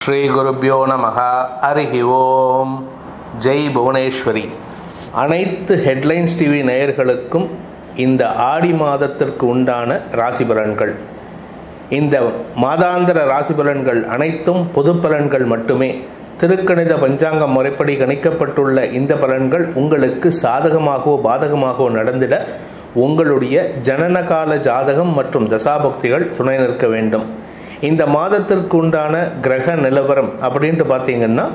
ஸ்ரீ குருப்பியோ நமக ஹரிஹி ஓம் ஜெய் புவனேஸ்வரி அனைத்து ஹெட்லைன்ஸ் டிவி நேயர்களுக்கும் இந்த ஆடி மாதத்திற்கு உண்டான ராசி பலன்கள் இந்த மாதாந்திர ராசி பலன்கள் அனைத்தும் பொது பலன்கள் மட்டுமே திருக்கணித பஞ்சாங்க முறைப்படி கணிக்கப்பட்டுள்ள இந்த பலன்கள் உங்களுக்கு சாதகமாகவோ பாதகமாகவோ நடந்திட உங்களுடைய ஜனனகால ஜாதகம் மற்றும் தசாபக்திகள் துணை நிற்க வேண்டும் இந்த மாதத்திற்கு உண்டான கிரக நிலவரம் அப்படின்ட்டு பார்த்தீங்கன்னா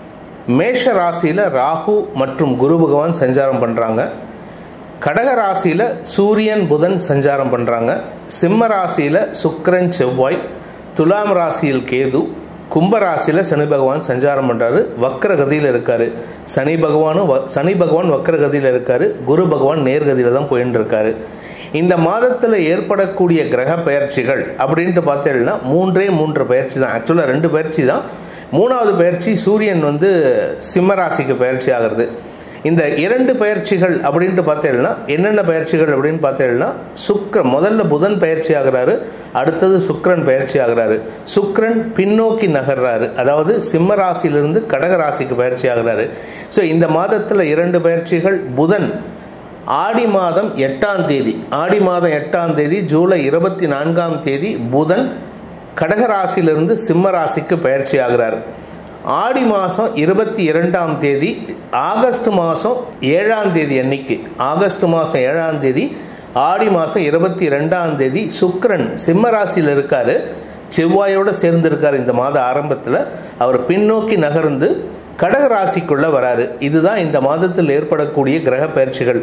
மேஷ ராசியில் ராகு மற்றும் குரு பகவான் சஞ்சாரம் பண்ணுறாங்க கடக ராசியில் சூரியன் புதன் சஞ்சாரம் பண்ணுறாங்க சிம்ம ராசியில் சுக்கிரன் செவ்வாய் துலாம் ராசியில் கேது கும்ப ராசியில் சனி பகவான் சஞ்சாரம் பண்ணுறாரு வக்கரகதியில் இருக்காரு சனி பகவானும் வ- சனி பகவான் வக்கரகதியில் இருக்காரு குரு பகவான் நேர்கதியில் தான் போயின்னு இருக்காரு இந்த மாதத்தில் ஏற்படக்கூடிய கிரக பயிற்சிகள் அப்படின்ட்டு பார்த்தீங்கன்னா மூன்றே மூன்று பயிற்சி தான் ஆக்சுவலாக ரெண்டு பயிற்சி தான் மூணாவது பயிற்சி சூரியன் வந்து சிம்ம ராசிக்கு பயிற்சி ஆகிறது இந்த இரண்டு பயிற்சிகள் அப்படின்ட்டு பார்த்தீங்கன்னா என்னென்ன பயிற்சிகள் அப்படின்னு பார்த்தீங்கன்னா சுக்ர முதல்ல புதன் பயிற்சி ஆகிறாரு அடுத்தது சுக்கிரன் பயிற்சி ஆகிறாரு சுக்கிரன் பின்னோக்கி நகர்றாரு அதாவது சிம்ம ராசியிலிருந்து கடக ராசிக்கு பயிற்சி ஆகிறாரு ஸோ இந்த மாதத்தில் இரண்டு பயிற்சிகள் புதன் ஆடி மாதம் எட்டாம் தேதி ஆடி மாதம் எட்டாம் தேதி ஜூலை இருபத்தி நான்காம் தேதி புதன் கடக ராசியிலிருந்து சிம்ம ராசிக்கு பயிற்சி ஆகிறார் ஆடி மாதம் இருபத்தி இரண்டாம் தேதி ஆகஸ்ட் மாதம் ஏழாம் தேதி அன்னைக்கு ஆகஸ்ட் மாதம் ஏழாம் தேதி ஆடி மாதம் இருபத்தி ரெண்டாம் தேதி சுக்கிரன் சிம்ம ராசியில் இருக்காரு செவ்வாயோட சேர்ந்திருக்கார் இந்த மாத ஆரம்பத்தில் அவர் பின்னோக்கி நகர்ந்து கடக ராசிக்குள்ள வராரு இதுதான் இந்த மாதத்தில் ஏற்படக்கூடிய கிரக பயிற்சிகள்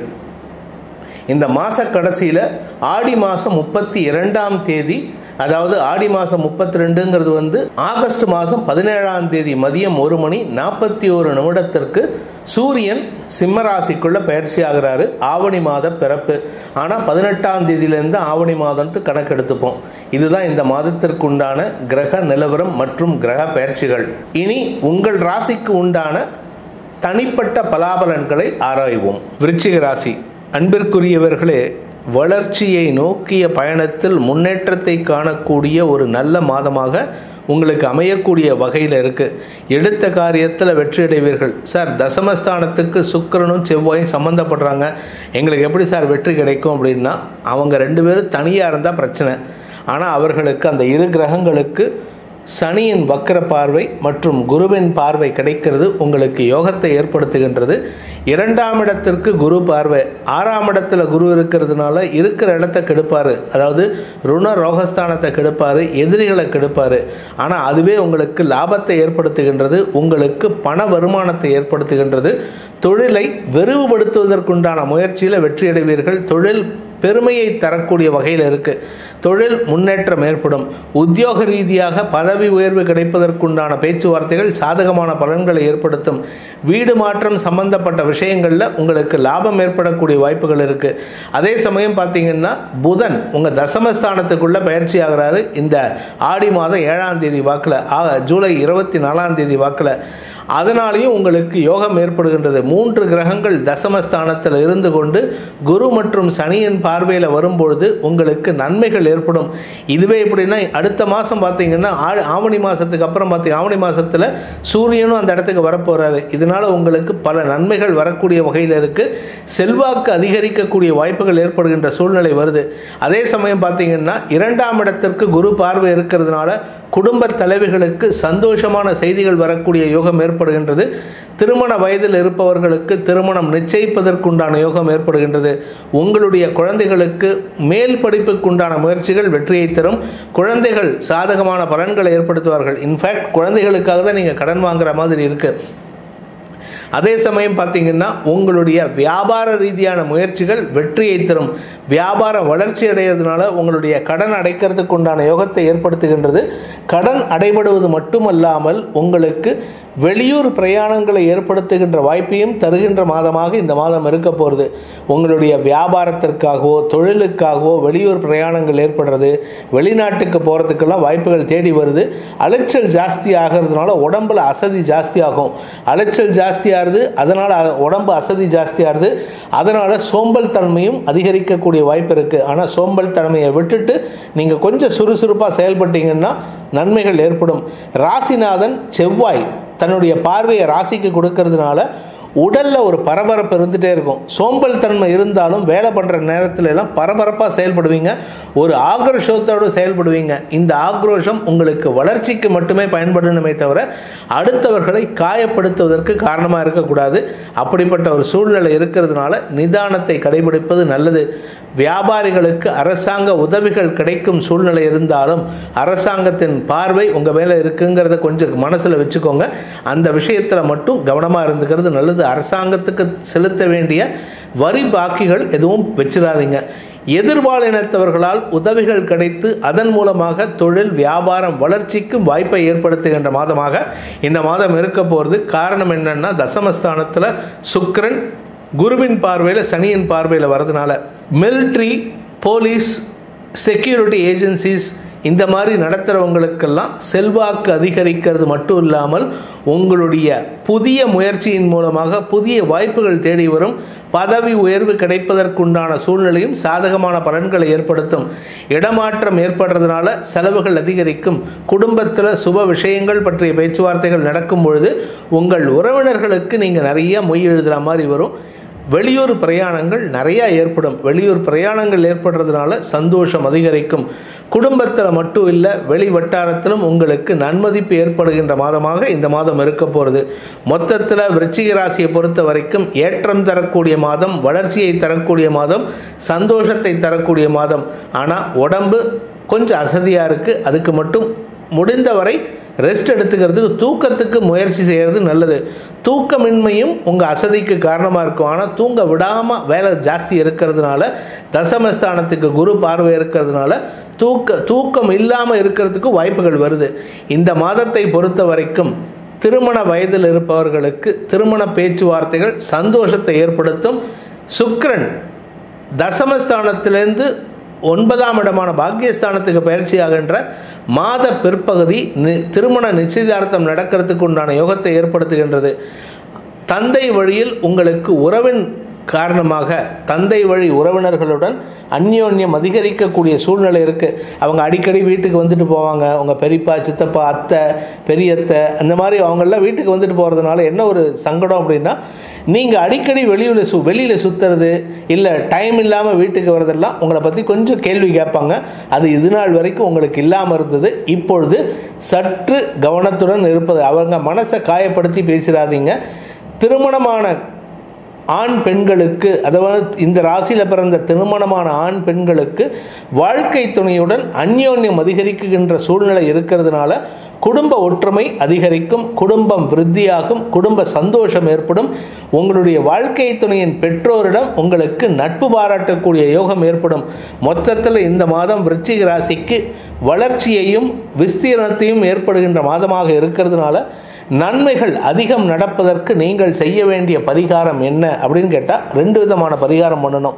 இந்த மாச கடைசியில் ஆடி மாதம் முப்பத்தி இரண்டாம் தேதி அதாவது ஆடி மாதம் முப்பத்தி ரெண்டுங்கிறது வந்து ஆகஸ்ட் மாதம் பதினேழாம் தேதி மதியம் ஒரு மணி நாற்பத்தி ஒரு நிமிடத்திற்கு சூரியன் சிம்ம ராசிக்குள்ள பயிற்சி ஆகிறாரு ஆவணி மாத பிறப்பு ஆனால் பதினெட்டாம் தேதியிலேருந்து ஆவணி மாதம்ட்டு கணக்கெடுத்துப்போம் இதுதான் இந்த மாதத்திற்கு உண்டான கிரக நிலவரம் மற்றும் கிரக பயிற்சிகள் இனி உங்கள் ராசிக்கு உண்டான தனிப்பட்ட பலாபலன்களை ஆராய்வோம் விருச்சிக ராசி அன்பிற்குரியவர்களே வளர்ச்சியை நோக்கிய பயணத்தில் முன்னேற்றத்தை காணக்கூடிய ஒரு நல்ல மாதமாக உங்களுக்கு அமையக்கூடிய வகையில் இருக்கு எடுத்த காரியத்தில் வெற்றி அடைவீர்கள் சார் தசமஸ்தானத்துக்கு சுக்கிரனும் செவ்வாயும் சம்மந்தப்படுறாங்க எங்களுக்கு எப்படி சார் வெற்றி கிடைக்கும் அப்படின்னா அவங்க ரெண்டு பேரும் தனியாக இருந்தால் பிரச்சனை ஆனால் அவர்களுக்கு அந்த இரு கிரகங்களுக்கு சனியின் வக்கர பார்வை மற்றும் குருவின் பார்வை கிடைக்கிறது உங்களுக்கு யோகத்தை ஏற்படுத்துகின்றது இரண்டாம் இடத்திற்கு குரு பார்வை ஆறாம் இடத்துல குரு இருக்கிறதுனால இருக்கிற இடத்த கெடுப்பாரு அதாவது ருண ரோகஸ்தானத்தை கெடுப்பாரு எதிரிகளை கெடுப்பாரு ஆனால் அதுவே உங்களுக்கு லாபத்தை ஏற்படுத்துகின்றது உங்களுக்கு பண வருமானத்தை ஏற்படுத்துகின்றது தொழிலை விரிவுபடுத்துவதற்குண்டான முயற்சியில் வெற்றியடைவீர்கள் தொழில் பெருமையை தரக்கூடிய வகையில் இருக்கு தொழில் முன்னேற்றம் ஏற்படும் உத்தியோக ரீதியாக பதவி உயர்வு கிடைப்பதற்குண்டான பேச்சுவார்த்தைகள் சாதகமான பலன்களை ஏற்படுத்தும் வீடு மாற்றம் சம்பந்தப்பட்ட விஷயங்களில் உங்களுக்கு லாபம் ஏற்படக்கூடிய வாய்ப்புகள் இருக்கு அதே சமயம் பார்த்தீங்கன்னா புதன் உங்க தசமஸ்தானத்துக்குள்ள பயிற்சி ஆகிறாரு இந்த ஆடி மாதம் ஏழாம் தேதி வாக்கில் ஜூலை இருபத்தி நாலாம் தேதி வாக்கில் அதனாலேயும் உங்களுக்கு யோகம் ஏற்படுகின்றது மூன்று கிரகங்கள் தசமஸ்தானத்தில் இருந்து கொண்டு குரு மற்றும் சனியின் பார்வையில் வரும்பொழுது உங்களுக்கு நன்மைகள் ஏற்படும் இதுவே எப்படின்னா அடுத்த மாதம் பார்த்தீங்கன்னா ஆ- ஆவணி மாதத்துக்கு அப்புறம் பார்த்தீங்க ஆவணி மாதத்தில் சூரியனும் அந்த இடத்துக்கு வரப்போகிறாரு இதனால் உங்களுக்கு பல நன்மைகள் வரக்கூடிய வகையில் இருக்குது செல்வாக்கு அதிகரிக்கக்கூடிய வாய்ப்புகள் ஏற்படுகின்ற சூழ்நிலை வருது அதே சமயம் பார்த்தீங்கன்னா இரண்டாம் இடத்திற்கு குரு பார்வை இருக்கிறதுனால குடும்ப தலைவிகளுக்கு சந்தோஷமான செய்திகள் வரக்கூடிய யோகம் ஏற்படுகின்றது திருமண வயதில் இருப்பவர்களுக்கு திருமணம் நிச்சயிப்பதற்குண்டான யோகம் ஏற்படுகின்றது உங்களுடைய குழந்தைகளுக்கு மேல் படிப்புக்குண்டான முயற்சிகள் வெற்றியை தரும் குழந்தைகள் சாதகமான பலன்களை ஏற்படுத்துவார்கள் இன்ஃபேக்ட் குழந்தைகளுக்காக தான் நீங்கள் கடன் வாங்குற மாதிரி இருக்கு அதே சமயம் பார்த்தீங்கன்னா உங்களுடைய வியாபார ரீதியான முயற்சிகள் வெற்றியை தரும் வியாபார வளர்ச்சி அடைகிறதுனால உங்களுடைய கடன் அடைக்கிறதுக்கு உண்டான யோகத்தை ஏற்படுத்துகின்றது கடன் அடைபடுவது மட்டுமல்லாமல் உங்களுக்கு வெளியூர் பிரயாணங்களை ஏற்படுத்துகின்ற வாய்ப்பையும் தருகின்ற மாதமாக இந்த மாதம் இருக்க போகிறது உங்களுடைய வியாபாரத்திற்காகவோ தொழிலுக்காகவோ வெளியூர் பிரயாணங்கள் ஏற்படுறது வெளிநாட்டுக்கு போகிறதுக்கெல்லாம் வாய்ப்புகள் தேடி வருது அலைச்சல் ஜாஸ்தி ஆகிறதுனால உடம்புல அசதி ஜாஸ்தி ஆகும் அலைச்சல் ஜாஸ்தி ஆகுது அதனால் உடம்பு அசதி ஜாஸ்தி ஆகுது அதனால் சோம்பல் தன்மையும் அதிகரிக்கக்கூடிய வாய்ப்பு இருக்குது ஆனால் சோம்பல் தன்மையை விட்டுட்டு நீங்கள் கொஞ்சம் சுறுசுறுப்பாக செயல்பட்டீங்கன்னா நன்மைகள் ஏற்படும் ராசிநாதன் செவ்வாய் தன்னுடைய பார்வையை ராசிக்கு கொடுக்கறதுனால உடல்ல ஒரு பரபரப்பு இருந்துகிட்டே இருக்கும் சோம்பல் தன்மை இருந்தாலும் வேலை பண்ணுற நேரத்துல எல்லாம் பரபரப்பாக செயல்படுவீங்க ஒரு ஆக்ரோஷத்தோடு செயல்படுவீங்க இந்த ஆக்ரோஷம் உங்களுக்கு வளர்ச்சிக்கு மட்டுமே பயன்படணுமே தவிர அடுத்தவர்களை காயப்படுத்துவதற்கு காரணமாக இருக்கக்கூடாது அப்படிப்பட்ட ஒரு சூழ்நிலை இருக்கிறதுனால நிதானத்தை கடைபிடிப்பது நல்லது வியாபாரிகளுக்கு அரசாங்க உதவிகள் கிடைக்கும் சூழ்நிலை இருந்தாலும் அரசாங்கத்தின் பார்வை உங்கள் மேலே இருக்குங்கிறத கொஞ்சம் மனசில் வச்சுக்கோங்க அந்த விஷயத்தில் மட்டும் கவனமாக இருந்துக்கிறது நல்லது அரசாங்கத்துக்கு செலுத்த வேண்டிய வரி பாக்கிகள் எதுவும் வச்சிடாதீங்க எதிர்பாலினத்தவர்களால் உதவிகள் கிடைத்து அதன் மூலமாக தொழில் வியாபாரம் வளர்ச்சிக்கும் வாய்ப்பை ஏற்படுத்துகின்ற மாதமாக இந்த மாதம் இருக்க போகிறது காரணம் என்னன்னா தசமஸ்தானத்தில் சுக்கிரன் குருவின் பார்வையில் சனியின் பார்வையில் வரதுனால மிலிட்ரி போலீஸ் செக்யூரிட்டி ஏஜென்சிஸ் இந்த மாதிரி நடத்துகிறவங்களுக்கெல்லாம் செல்வாக்கு அதிகரிக்கிறது மட்டும் இல்லாமல் உங்களுடைய புதிய முயற்சியின் மூலமாக புதிய வாய்ப்புகள் தேடி வரும் பதவி உயர்வு கிடைப்பதற்குண்டான சூழ்நிலையும் சாதகமான பலன்களை ஏற்படுத்தும் இடமாற்றம் ஏற்படுறதுனால செலவுகள் அதிகரிக்கும் குடும்பத்தில் சுப விஷயங்கள் பற்றிய பேச்சுவார்த்தைகள் நடக்கும் பொழுது உங்கள் உறவினர்களுக்கு நீங்கள் நிறைய மொய் எழுதுகிற மாதிரி வரும் வெளியூர் பிரயாணங்கள் நிறையா ஏற்படும் வெளியூர் பிரயாணங்கள் ஏற்படுறதுனால சந்தோஷம் அதிகரிக்கும் குடும்பத்தில் மட்டும் இல்லை வெளி வட்டாரத்திலும் உங்களுக்கு நன்மதிப்பு ஏற்படுகின்ற மாதமாக இந்த மாதம் இருக்க போகிறது மொத்தத்தில் விருச்சிக ராசியை பொறுத்த வரைக்கும் ஏற்றம் தரக்கூடிய மாதம் வளர்ச்சியை தரக்கூடிய மாதம் சந்தோஷத்தை தரக்கூடிய மாதம் ஆனால் உடம்பு கொஞ்சம் அசதியாக இருக்குது அதுக்கு மட்டும் முடிந்தவரை ரெஸ்ட் எடுத்துக்கிறதுக்கு தூக்கத்துக்கு முயற்சி செய்கிறது நல்லது தூக்கமின்மையும் உங்கள் அசதிக்கு காரணமாக இருக்கும் ஆனால் தூங்க விடாமல் வேலை ஜாஸ்தி இருக்கிறதுனால தசமஸ்தானத்துக்கு குரு பார்வை இருக்கிறதுனால தூக்க தூக்கம் இல்லாமல் இருக்கிறதுக்கு வாய்ப்புகள் வருது இந்த மாதத்தை பொறுத்த வரைக்கும் திருமண வயதில் இருப்பவர்களுக்கு திருமண பேச்சுவார்த்தைகள் சந்தோஷத்தை ஏற்படுத்தும் சுக்கிரன் தசமஸ்தானத்திலேருந்து ஒன்பதாம் இடமான பாக்கியஸ்தானத்துக்கு பயிற்சி ஆகின்ற மாத பிற்பகுதி நி- திருமண நிச்சயதார்த்தம் நடக்கிறதுக்கு உண்டான யோகத்தை ஏற்படுத்துகின்றது தந்தை வழியில் உங்களுக்கு உறவின் காரணமாக தந்தை வழி உறவினர்களுடன் அந்யோன்யம் அதிகரிக்கக்கூடிய சூழ்நிலை இருக்குது அவங்க அடிக்கடி வீட்டுக்கு வந்துட்டு போவாங்க உங்கள் பெரியப்பா சித்தப்பா அத்தை பெரியத்தை அந்த மாதிரி அவங்கெல்லாம் வீட்டுக்கு வந்துட்டு போகிறதுனால என்ன ஒரு சங்கடம் அப்படின்னா நீங்கள் அடிக்கடி வெளியில் சு வெளியில் சுற்றுறது இல்லை டைம் இல்லாமல் வீட்டுக்கு வரதெல்லாம் உங்களை பற்றி கொஞ்சம் கேள்வி கேட்பாங்க அது இது நாள் வரைக்கும் உங்களுக்கு இல்லாமல் இருந்தது இப்பொழுது சற்று கவனத்துடன் இருப்பது அவங்க மனசை காயப்படுத்தி பேசிடாதீங்க திருமணமான ஆண் பெண்களுக்கு அதாவது இந்த ராசியில் பிறந்த திருமணமான ஆண் பெண்களுக்கு வாழ்க்கை துணையுடன் அந்யோன்யம் அதிகரிக்குகின்ற சூழ்நிலை இருக்கிறதுனால குடும்ப ஒற்றுமை அதிகரிக்கும் குடும்பம் விருத்தியாகும் குடும்ப சந்தோஷம் ஏற்படும் உங்களுடைய வாழ்க்கை துணையின் பெற்றோரிடம் உங்களுக்கு நட்பு பாராட்டக்கூடிய யோகம் ஏற்படும் மொத்தத்தில் இந்த மாதம் விருச்சிக ராசிக்கு வளர்ச்சியையும் விஸ்தீரணத்தையும் ஏற்படுகின்ற மாதமாக இருக்கிறதுனால நன்மைகள் அதிகம் நடப்பதற்கு நீங்கள் செய்ய வேண்டிய பரிகாரம் என்ன அப்படின்னு கேட்டால் ரெண்டு விதமான பரிகாரம் பண்ணணும்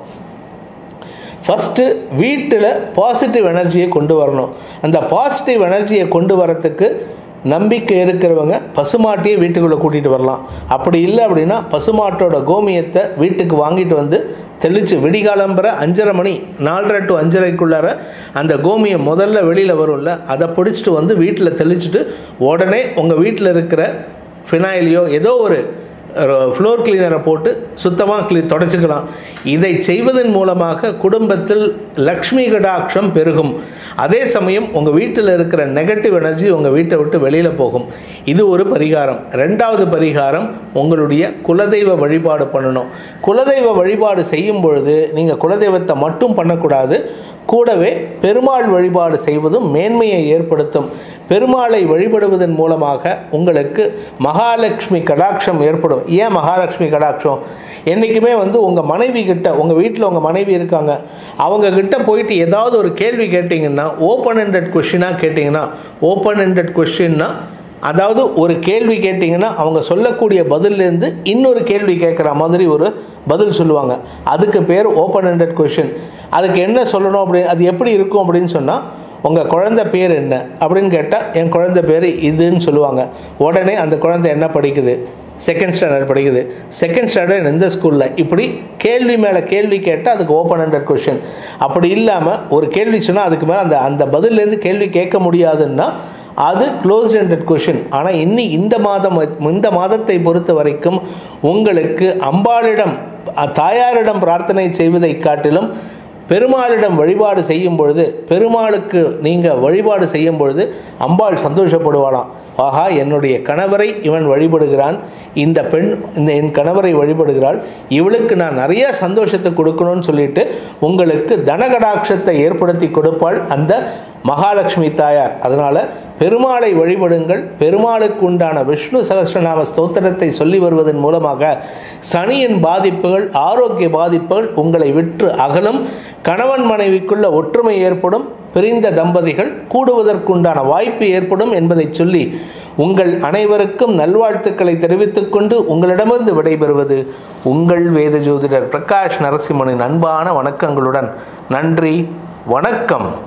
ஃபஸ்ட்டு வீட்டில் பாசிட்டிவ் எனர்ஜியை கொண்டு வரணும் அந்த பாசிட்டிவ் எனர்ஜியை கொண்டு வரத்துக்கு நம்பிக்கை இருக்கிறவங்க பசுமாட்டையே வீட்டுக்குள்ளே கூட்டிகிட்டு வரலாம் அப்படி இல்லை அப்படின்னா பசுமாட்டோட கோமியத்தை வீட்டுக்கு வாங்கிட்டு வந்து தெளித்து விடிகாலம்புற அஞ்சரை மணி நாலரை டு அஞ்சரைக்குள்ளார அந்த கோமியம் முதல்ல வெளியில் வரும்ல அதை பிடிச்சிட்டு வந்து வீட்டில் தெளிச்சுட்டு உடனே உங்கள் வீட்டில் இருக்கிற ஃபினாயிலையோ ஏதோ ஒரு ஃப்ளோர் கிளீனரை போட்டு சுத்தமாக கிளீ தொடச்சிக்கலாம் இதை செய்வதன் மூலமாக குடும்பத்தில் லக்ஷ்மி கடாட்சம் பெருகும் அதே சமயம் உங்கள் வீட்டில் இருக்கிற நெகட்டிவ் எனர்ஜி உங்கள் வீட்டை விட்டு வெளியில் போகும் இது ஒரு பரிகாரம் ரெண்டாவது பரிகாரம் உங்களுடைய குலதெய்வ வழிபாடு பண்ணணும் குலதெய்வ வழிபாடு செய்யும் பொழுது நீங்கள் குலதெய்வத்தை மட்டும் பண்ணக்கூடாது கூடவே பெருமாள் வழிபாடு செய்வதும் மேன்மையை ஏற்படுத்தும் பெருமாளை வழிபடுவதன் மூலமாக உங்களுக்கு மகாலட்சுமி கடாட்சம் ஏற்படும் ஏன் மகாலட்சுமி கடாட்சம் என்றைக்குமே வந்து உங்கள் மனைவி கிட்ட உங்கள் வீட்டில் உங்கள் மனைவி இருக்காங்க அவங்க கிட்ட போயிட்டு ஏதாவது ஒரு கேள்வி கேட்டிங்கன்னா ஓப்பன் ஹெண்டட் கொஷினாக கேட்டிங்கன்னா ஓப்பன் ஹெண்டட் கொஷின்னா அதாவது ஒரு கேள்வி கேட்டிங்கன்னா அவங்க சொல்லக்கூடிய பதில்லேருந்து இன்னொரு கேள்வி கேட்குற மாதிரி ஒரு பதில் சொல்லுவாங்க அதுக்கு பேர் ஓப்பன் ஹெண்டட் கொஷின் அதுக்கு என்ன சொல்லணும் அப்படி அது எப்படி இருக்கும் அப்படின்னு சொன்னால் உங்கள் குழந்தை பேர் என்ன அப்படின்னு கேட்டால் என் குழந்தை பேர் இதுன்னு சொல்லுவாங்க உடனே அந்த குழந்தை என்ன படிக்குது செகண்ட் ஸ்டாண்டர்ட் படிக்குது செகண்ட் ஸ்டாண்டர்ட் எந்த ஸ்கூலில் இப்படி கேள்வி மேலே கேள்வி கேட்டால் அதுக்கு ஓப்பன் ஹண்ட்ரட் கொஷின் அப்படி இல்லாமல் ஒரு கேள்வி சொன்னால் அதுக்கு மேலே அந்த அந்த பதில்லேருந்து கேள்வி கேட்க முடியாதுன்னா அது க்ளோஸ் ended கொஷின் ஆனால் இன்னி இந்த மாதம் இந்த மாதத்தை பொறுத்த வரைக்கும் உங்களுக்கு அம்பாளிடம் அ- தாயாரிடம் பிரார்த்தனை செய்வதை காட்டிலும் பெருமாளிடம் வழிபாடு செய்யும் பொழுது பெருமாளுக்கு நீங்கள் வழிபாடு செய்யும் பொழுது அம்பாள் சந்தோஷப்படுவாளாம் ஆஹா என்னுடைய கணவரை இவன் வழிபடுகிறான் இந்த பெண் இந்த என் கணவரை வழிபடுகிறாள் இவளுக்கு நான் நிறைய சந்தோஷத்தை கொடுக்கணும்னு சொல்லிட்டு உங்களுக்கு தனகடாட்சத்தை ஏற்படுத்தி கொடுப்பாள் அந்த மகாலட்சுமி தாயார் அதனால பெருமாளை வழிபடுங்கள் பெருமாளுக்கு உண்டான விஷ்ணு சகஸ்ரநாம ஸ்தோத்திரத்தை சொல்லி வருவதன் மூலமாக சனியின் பாதிப்புகள் ஆரோக்கிய பாதிப்புகள் உங்களை விற்று அகலும் கணவன் மனைவிக்குள்ள ஒற்றுமை ஏற்படும் பிரிந்த தம்பதிகள் கூடுவதற்குண்டான வாய்ப்பு ஏற்படும் என்பதை சொல்லி உங்கள் அனைவருக்கும் நல்வாழ்த்துக்களை தெரிவித்துக் கொண்டு உங்களிடமிருந்து விடைபெறுவது உங்கள் வேத ஜோதிடர் பிரகாஷ் நரசிம்மனின் அன்பான வணக்கங்களுடன் நன்றி வணக்கம்